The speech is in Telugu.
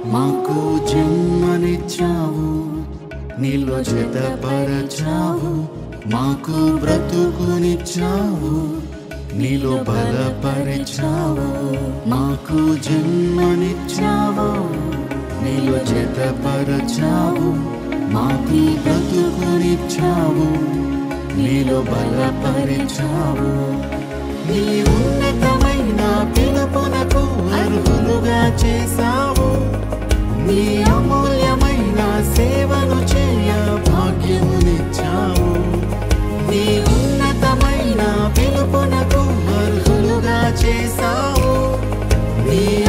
మాకు జన్మనిచ్చావు నీలో జతపరచావు మాకు బ్రతుకునిచ్చావు నీలో బలపరిచావు మాకు జన్మనిచ్చావు నీలో జతపరచావు మాకు బ్రతుకునిచ్చావు నీలో బలపరిచావు నీ ఉన్నతమైన పిలుపునకు అర్హులుగా చేశావు నీ అమూల్యమైన సేవను చేయ భాగ్యమునిచ్చావు నీ ఉన్నతమైన పిలుపునకు అర్హులుగా చేశావు నీ